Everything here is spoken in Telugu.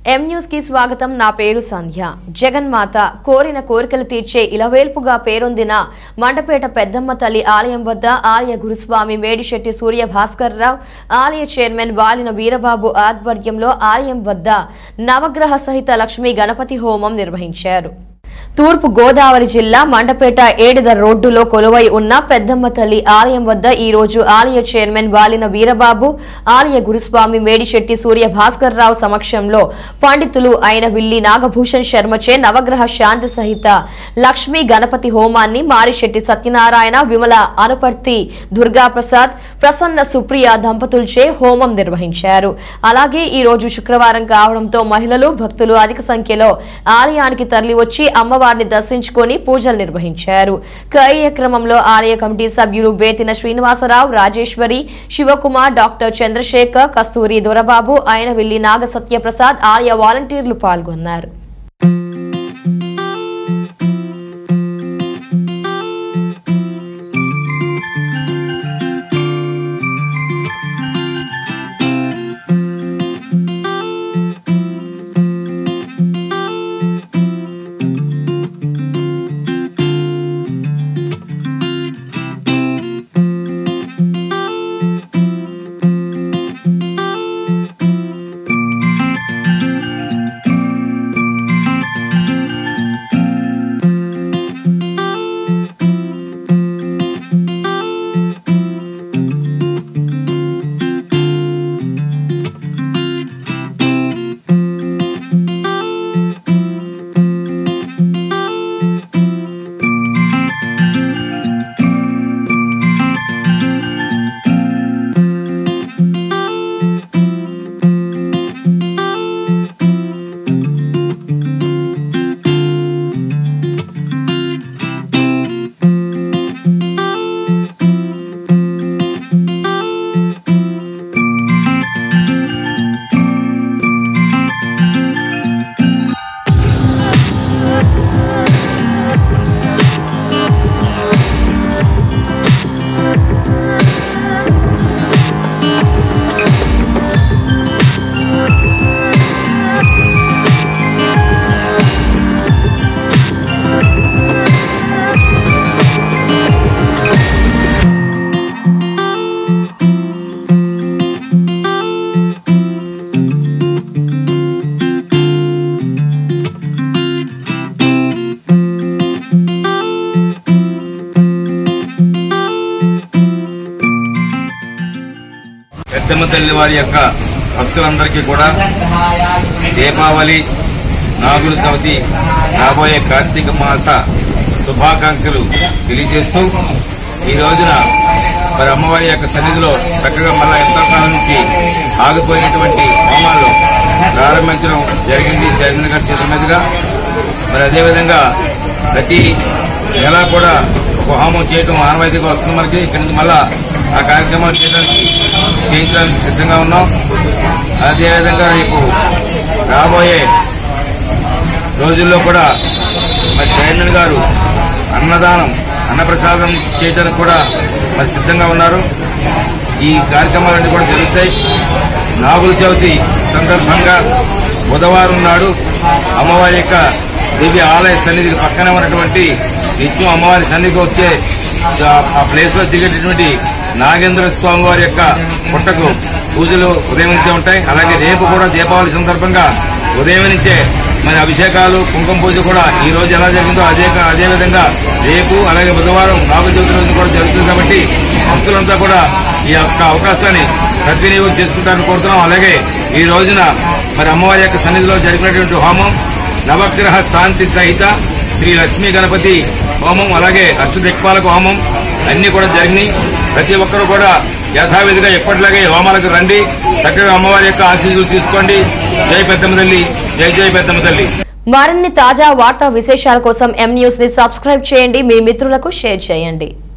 ఎం న్యూస్ కి స్వాగతం నా పేరు సంధ్య జగన్మాత కోరిన కోరికలు తీర్చే ఇలవేల్పుగా పేరొందిన మండపేట పెద్దమ్మ తల్లి ఆలయం వద్ద ఆలయ గురుస్వామి మేడిశెట్టి సూర్య భాస్కర్ రావు ఆలయ చైర్మన్ వాలిన వీరబాబు ఆధ్వర్యంలో ఆలయం వద్ద నవగ్రహ సహిత లక్ష్మీ గణపతి హోమం నిర్వహించారు తూర్పు గోదావరి జిల్లా మండపేట ఏడిద రోడ్డులో కొలువై ఉన్న పెద్దమ్మ తల్లి ఆలయం వద్ద ఈ రోజు ఆలయ చైర్మన్ వాలిన వీరబాబు ఆలయ గురుస్వామి మేడిశెట్టి సూర్య భాస్కర్ రావు సమక్షంలో పండితులు అయిన విల్లి నాగభూషణ్ శర్మచే నవగ్రహ శాంతి సహిత లక్ష్మీ గణపతి హోమాన్ని మారిశెట్టి సత్యనారాయణ విమల అనుపర్తి దుర్గాప్రసాద్ ప్రసన్న సుప్రియ దంపతులచే హోమం నిర్వహించారు అలాగే ఈ రోజు శుక్రవారం కావడంతో మహిళలు భక్తులు అధిక సంఖ్యలో ఆలయానికి తరలివచ్చి అమ్మవారిని దర్శించుకొని పూజలు నిర్వహించారు కార్యక్రమంలో ఆలయ కమిటీ సభ్యులు బేతిన శ్రీనివాసరావు రాజేశ్వరి శివకుమార్ డాక్టర్ చంద్రశేఖర్ కస్తూరి దొరబాబు ఆయనవిల్లి నాగ సత్యప్రసాద్ ఆలయ వాలంటీర్లు పాల్గొన్నారు పెద్దమ్మ తల్లి వారి యొక్క భక్తులందరికీ కూడా దీపావళి నాగుల చవితి రాబోయే కార్తీక మాస శుభాకాంక్షలు తెలియజేస్తూ ఈ రోజున మరి అమ్మవారి యొక్క సన్నిధిలో చక్కగా మళ్ళా ఎంతో కాలం నుంచి ఆగిపోయినటువంటి హోమాలు ప్రారంభించడం జరిగింది చైర్మన్ గారి చేతుల మీదుగా మరి అదేవిధంగా ప్రతి నెల కూడా ఒక హోమం చేయడం ఆనవాయితీగా వస్తుంది మనకి ఇక్కడి నుంచి మళ్ళా ఆ కార్యక్రమాలు చేయడానికి చేయించడానికి సిద్ధంగా ఉన్నాం అదేవిధంగా రేపు రాబోయే రోజుల్లో కూడా మరి చైర్మన్ గారు అన్నదానం అన్నప్రసాదం చేయడానికి కూడా మరి సిద్ధంగా ఉన్నారు ఈ కార్యక్రమాలన్నీ కూడా జరుగుతాయి నాగుల చవితి సందర్భంగా బుధవారం నాడు అమ్మవారి యొక్క దివ్య ఆలయ సన్నిధికి పక్కనే ఉన్నటువంటి నిత్యం అమ్మవారి సన్నిధికి వచ్చే ఆ- ఆ ప్లేస్ లో దిగేటటువంటి నాగేంద్ర స్వామి వారి యొక్క పుట్టకు పూజలు ఉదయం నుంచే ఉంటాయి అలాగే రేపు కూడా దీపావళి సందర్భంగా ఉదయం నుంచే మరి అభిషేకాలు కుంకుమ పూజ కూడా ఈ రోజు ఎలా జరిగిందో అదే అదే విధంగా రేపు అలాగే బుధవారం నాగ చవితి రోజు కూడా జరుగుతుంది కాబట్టి భక్తులంతా కూడా ఈ యొక్క అవకాశాన్ని సద్వినియోగం చేసుకుంటారని కోరుతున్నాం అలాగే ఈ రోజున మరి అమ్మవారి యొక్క సన్నిధిలో జరిగినటువంటి హోమం నవగ్రహ శాంతి సహిత శ్రీ లక్ష్మీ గణపతి హోమం అలాగే అష్టదిక్పాలకు హోమం అన్ని కూడా జరిగినాయి ప్రతి ఒక్కరు కూడా యథావిధిగా ఎప్పటిలాగే హోమాలకు రండి చక్కగా అమ్మవారి యొక్క ఆశీస్సులు తీసుకోండి జై పెద్దమ్మ తల్లి జై జై పెద్దమ్మ తల్లి మరిన్ని తాజా వార్తా విశేషాల కోసం ఎం న్యూస్ ని సబ్స్క్రైబ్ చేయండి మీ మిత్రులకు షేర్ చేయండి